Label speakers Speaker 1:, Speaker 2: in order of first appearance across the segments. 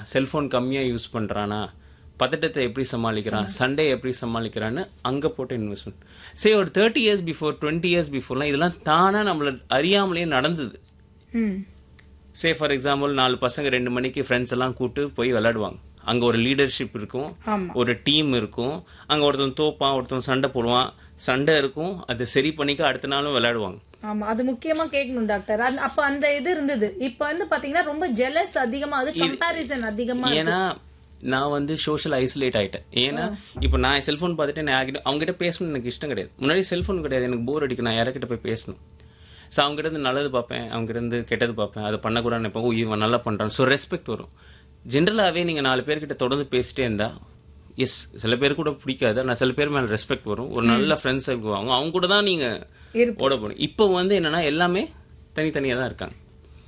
Speaker 1: Cellphone கம்மியா use பண்றானா பதட்டத்தை எப்படி சமாளிக்கிறான் சண்டே எப்படி சமாளிக்கிறான்னு அங்க போட்டு இன்வெஸ்ட்மெண்ட் சரி ஒரு thirty years before twenty years பிஃபோர்லாம் இதெல்லாம் தானா நம்மள அறியாமலேயே நடந்தது
Speaker 2: ம்
Speaker 1: சே ஃபார் எக்ஸாம்பிள் நாலு பசங்க ரெண்டு மணிக்கு ஃப்ரெண்ட்ஸ் எல்லாம் கூட்டு போய் விளையாடுவாங்க அங்க ஒரு லீடர்ஷிப் இருக்கும்
Speaker 2: ஆமா
Speaker 1: ஒரு டீம் இருக்கும் அங்க ஒருத்தன் தோப்பான் ஒருத்தன் சண்டை போடுவான் சண்டை இருக்கும் அதை சரி பண்ணிக்க அடுத்த நாளும் விளையாடுவாங்க
Speaker 2: ஆமா அது முக்கியமா கேட்கணும் டாக்டர் அது- அப்ப அந்த இது இருந்தது இப்ப வந்து பாத்தீங்கன்னா ரொம்ப ஜெலஸ் அதிகமா அது கம்பாரிசன் அதிகமா
Speaker 1: ஏன்னா நான் வந்து சோஷியல் ஐசோலேட் ஆயிட்டேன் ஏன்னா இப்போ நான் செல்ஃபோன் பார்த்துட்டு நான் யார்கிட்ட அவங்க கிட்ட பேசணும்னு எனக்கு இஷ்டம் கிடையாது முன்னாடி செல்ஃபோன் கிடையாது எனக்கு போர் அடிக்கும் நான் யார்கிட்ட போய் பேசணும் ஸோ அவங்க கிட்ட இருந்து நல்லது பார்ப்பேன் அவங்க கிட்ட இருந்து கெட்டது பார்ப்பேன் அதை பண்ணக்கூடாதுன்னு நினைப்பேன் ஓ இவன் நல்லா பண்றான் ஸோ ரெஸ்பெக்ட் வரும் ஜென்ரலாகவே நீங்க நாலு பேர்கிட்ட தொடர்ந்து பேசிட்டே இருந்தா எஸ் சில பேர் கூட பிடிக்காது ஆனால் சில பேர் மேல ரெஸ்பெக்ட் வரும் ஒரு நல்ல ஃப்ரெண்ட்ஸ் அவங்க அவங்க கூட தான் நீங்க
Speaker 2: இருப்பு
Speaker 1: ஓட போகணும் இப்போ வந்து என்னன்னா எல்லாமே தனித்தனியாக தான் இருக்காங்க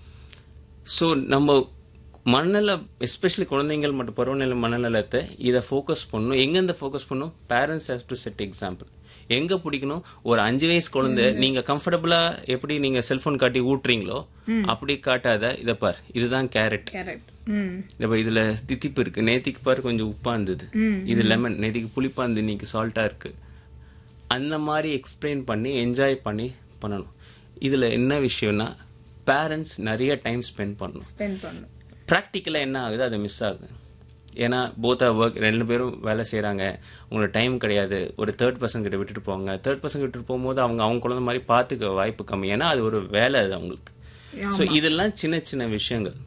Speaker 1: ஸோ நம்ம மனநல எஸ்பெஷலி குழந்தைங்கள் மற்றும் பருவநிலை மனநலத்தை இதை ஃபோக்கஸ் பண்ணணும் எங்கெந்த ஃபோக்கஸ் பண்ணணும் parents have to set example எங்க பிடிக்கணும் ஒரு அஞ்சு வயசு குழந்தை நீங்க கம்ஃபர்டபுளா எப்படி நீங்க செல்போன் காட்டி ஊட்டுறீங்களோ அப்படி காட்டாத இதை பார் இதுதான் கேரட்
Speaker 2: கரெக்ட் ம்
Speaker 1: இப்போ இதுல தித்திப்பு இருக்கு நேத்திக்கு பாரு கொஞ்சம் உப்பா இருந்தது இது லெமன் நேத்திக்கு புளிப்பா இருந்து இன்னைக்கு சால்ட்டா இருக்கு அந்த மாதிரி எக்ஸ்பிளைன் பண்ணி என்ஜாய் பண்ணி பண்ணணும் இதுல என்ன விஷயம்னா பேரண்ட்ஸ் நிறைய டைம் ஸ்பெண்ட் பண்ணணும்
Speaker 2: ஸ்பெண்ட் பண்ணணும்
Speaker 1: ப்ராக்டிக்கலாக என்ன ஆகுது அது மிஸ் ஆகுது ஏன்னா போத் ஆர் ஒர்க் ரெண்டு பேரும் வேலை செய்கிறாங்க உங்களுக்கு டைம் கிடையாது ஒரு தேர்ட் பர்சன் கிட்ட விட்டுட்டு போவாங்க தேர்ட் பர்சன் விட்டுட்டு போகும்போது அவங்க அவங்க குழந்தை மாதிரி பார்த்துக்க வாய்ப்பு கம்மி ஏன்னா அது ஒரு வேலை அது அவங்களுக்கு ஸோ இதெல்லாம் சின்ன சின்ன விஷயங்கள்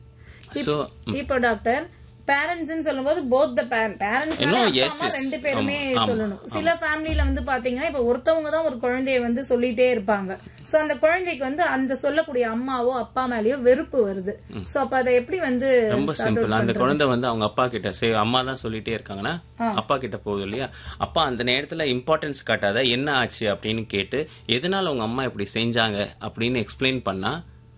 Speaker 1: ஸோ
Speaker 2: இப்போ டாக்டர் பேரண்ட்ஸ் சொல்லும்போது both the parents
Speaker 1: No, yes, yes.
Speaker 2: ரெண்டு பேருமே
Speaker 1: ஆமா, ஆமா,
Speaker 2: சொல்லணும் சில ஃபேமிலில வந்து பாத்தீங்கன்னா இப்ப ஒருத்தவங்க தான் ஒரு குழந்தைய வந்து சொல்லிட்டே இருப்பாங்க சோ அந்த குழந்தைக்கு வந்து அந்த சொல்லக்கூடிய அம்மாவோ அப்பா மேலயோ வெறுப்பு வருது சோ அப்ப அதை எப்படி வந்து
Speaker 1: ரொம்ப சிம்பிள் அந்த குழந்தை வந்து அவங்க அப்பா கிட்ட சரி அம்மா தான் சொல்லிட்டே இருக்காங்கன்னா அப்பா கிட்ட போகுது இல்லையா அப்பா அந்த நேரத்துல இம்பார்ட்டன்ஸ் காட்டாத என்ன ஆச்சு அப்படின்னு கேட்டு எதனால உங்க அம்மா இப்படி செஞ்சாங்க அப்படின்னு எக்ஸ்பிளைன் பண்ணா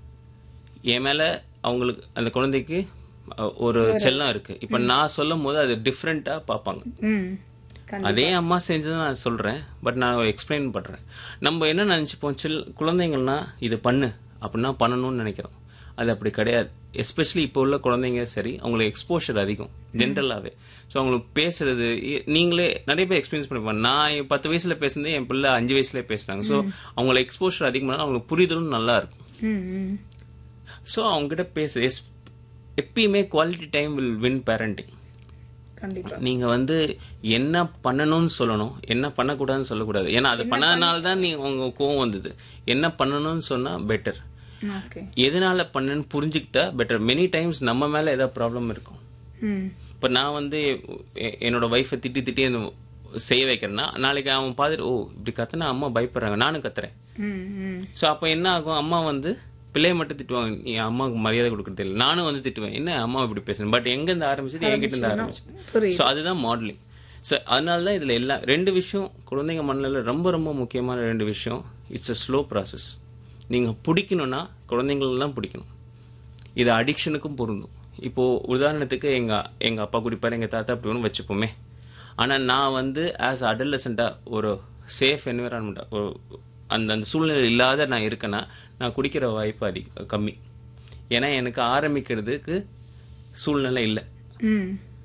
Speaker 1: என் மேல அவங்களுக்கு அந்த குழந்தைக்கு அஹ், ஒரு செல்லம் இருக்கு இப்ப நான் சொல்லும் போது அது டிஃப்ரெண்டா பார்ப்பாங்க
Speaker 2: ம் கண்டிப்பா.
Speaker 1: அதே அம்மா செஞ்சதை நான் சொல்றேன் பட் நான் எக்ஸ்பிளைன் பண்றேன் நம்ம என்ன நினைச்சுப்போம் சில் குழந்தைங்கள்னா இது பண்ணு அப்படின்னா பண்ணணும்னு நினைக்கிறோம் அது அப்படி கிடையாது எஸ்பெஷலி இப்போ உள்ள குழந்தைங்க சரி அவங்களுக்கு எக்ஸ்போஷர் அதிகம் ஜென்ரலாகவே ஸோ அவங்களுக்கு பேசுறது இ- நீங்களே நிறைய பேர் எக்ஸ்பீரியன்ஸ் பண்ணிப்பாங்க நான் என் பத்து வயசுல பேசுனதே என் பிள்ளை அஞ்சு வயசுல பேசுனாங்க ஸோ அவங்களுக்கு எக்ஸ்போஷர் அதிகமாக அவங்களுக்கு புரிதலும் நல்லா இருக்கும்
Speaker 2: ம் ம்
Speaker 1: ஸோ அவங்ககிட்ட பேசு எஸ் எப்பயுமே quality time will win parenting
Speaker 2: கண்டிப்பா
Speaker 1: நீங்க வந்து என்ன பண்ணணும்னு சொல்லணும் என்ன பண்ணக்கூடாதுன்னு சொல்லக்கூடாது ஏன்னா அது பண்ணாதனால தான் நீங்க உங்க கோவம் வந்தது என்ன பண்ணணும்னு சொன்னா பெட்டர்
Speaker 2: ஓகே
Speaker 1: எதனால பண்ணணும்னு புரிஞ்சுக்கிட்டா பெட்டர் மெனி டைம்ஸ் நம்ம மேல ஏதாவது ப்ராப்ளம் இருக்கும்
Speaker 2: ம்
Speaker 1: இப்போ நான் வந்து எ- என்னோட ஒய்ஃபை திட்டி திட்டி அந்த செய்ய வைக்கிறேன்னா நாளைக்கு அவன் பார்த்துட்டு ஓ இப்படி கத்துனா அம்மா பயப்படுறாங்க நானும் கத்துறேன்
Speaker 2: ம் ம்
Speaker 1: ஸோ அப்போ என்ன ஆகும் அம்மா வந்து பிள்ளைய மட்டும் திட்டுவாங்க நீ அம்மாவுக்கு மரியாதை கொடுக்கறது இல்லை நானும் வந்து திட்டுவேன் என்ன அம்மா இப்படி பேசுறேன் பட் எங்கேருந்து ஆரம்பிச்சது என்கிட்ட இருந்து ஆரம்பிச்சது
Speaker 2: புரியுது
Speaker 1: ஸோ அதுதான் மாடலிங் ஸோ அதனால தான் இதில் எல்லாம் ரெண்டு விஷயம் குழந்தைங்க மண்ணில் ரொம்ப ரொம்ப முக்கியமான ரெண்டு விஷயம் இட்ஸ் a ஸ்லோ ப்ராசஸ் நீங்கள் பிடிக்கணும்னா குழந்தைங்களெல்லாம் பிடிக்கணும் இது அடிக்ஷனுக்கும் பொருந்தும் இப்போ உதாரணத்துக்கு எங்க எங்க அப்பா குடிப்பார் எங்க தாத்தா அப்படி ஒன்று வச்சுப்போமே ஆனா நான் வந்து ஆஸ் அடல்டசண்டா ஒரு சேஃப் என்விரான்மெண்டா ஒரு அந்த அந்த சூழ்நிலை இல்லாத நான் இருக்கேன்னா நான் குடிக்கிற வாய்ப்பு அதிக கம்மி ஏன்னா எனக்கு ஆரம்பிக்கிறதுக்கு சூழ்நிலை இல்லை
Speaker 2: ம்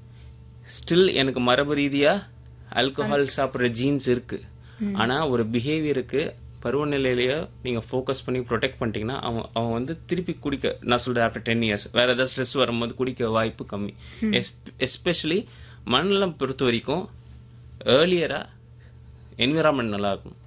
Speaker 1: ஸ்டில் எனக்கு மரபு ரீதியா ஆல்கஹால் சாப்பிட்ற ஜீன்ஸ் இருக்கு ஆனா ஒரு பிஹேவியருக்கு பருவநிலையிலேயே நீங்க ஃபோக்கஸ் பண்ணி ப்ரொடெக்ட் பண்ணிட்டீங்கன்னா அவன் அவன் வந்து திருப்பி குடிக்க நான் சொல்றது ஆஃப்டர் டென் இயர்ஸ் வேற ஏதாவது ஸ்ட்ரெஸ் வரும்போது குடிக்க வாய்ப்பு கம்மி எஸ்பெஷலி மனநலம் பொறுத்த வரைக்கும் ஏர்லியரா என்விரான்மெண்ட் நல்லா இருக்கும்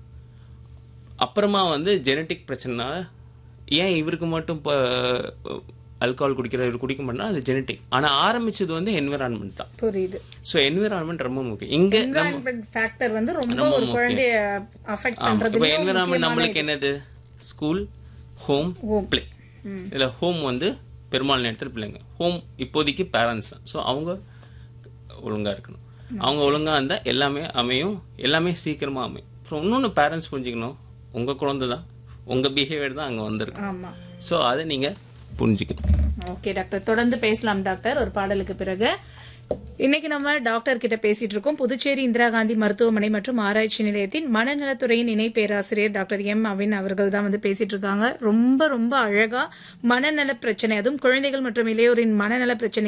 Speaker 1: அப்புறமா வந்து ஜெனட்டிக் பிரச்சனை ஏன் இவருக்கு மட்டும் இப்போ ஆல்கஹால் குடிக்கிற இவர் குடிக்க மாட்டா அது ஜெனட்டிக் ஆனா ஆரம்பிச்சது வந்து என்விரான்மெண்ட் தான்
Speaker 2: புரியுது
Speaker 1: ஸோ என்விரான்மெண்ட் ரொம்ப முக்கியம் இங்க
Speaker 2: என்விரான்மெண்ட் ஃபேக்டர் வந்து ரொம்ப ஒரு குழந்தைய அஃபெக்ட்
Speaker 1: ஆமா
Speaker 2: பண்றது
Speaker 1: இப்போ என்விரான்மெண்ட் நம்மளுக்கு என்னது ஸ்கூல் ஹோம்
Speaker 2: Home.
Speaker 1: பிளே இதுல ஹோம் வந்து பெரும்பாலான நேரத்தில் பிள்ளைங்க ஹோம் இப்போதைக்கு பேரண்ட்ஸ் தான் ஸோ அவங்க ஒழுங்கா இருக்கணும் அவங்க ஒழுங்கா இருந்தா எல்லாமே அமையும் எல்லாமே சீக்கிரமா அமையும் அப்புறம் இன்னொன்று பேரண்ட்ஸ் புரிஞ்சுக்கணும் உங்க குழந்தை தான் உங்க பிஹேவியர் தான் அங்க வந்திருக்கு
Speaker 2: ஆமா
Speaker 1: ஸோ அதை நீங்க புரிஞ்சுக்கணும்
Speaker 2: ஓகே டாக்டர் தொடர்ந்து பேசலாம் டாக்டர் ஒரு பாடலுக்கு பிறகு இன்னைக்கு நம்ம டாக்டர் கிட்ட பேசிட்டு இருக்கோம் புதுச்சேரி இந்திரா காந்தி மருத்துவமனை மற்றும் ஆராய்ச்சி நிலையத்தின் மனநலத்துறையின் இணை பேராசிரியர் டாக்டர் எம் அவின் அவர்கள் தான் வந்து பேசிட்டு இருக்காங்க ரொம்ப ரொம்ப அழகா மனநல பிரச்சனை அதுவும் குழந்தைகள் மற்றும் இளையோரின் மனநல பிரச்சனை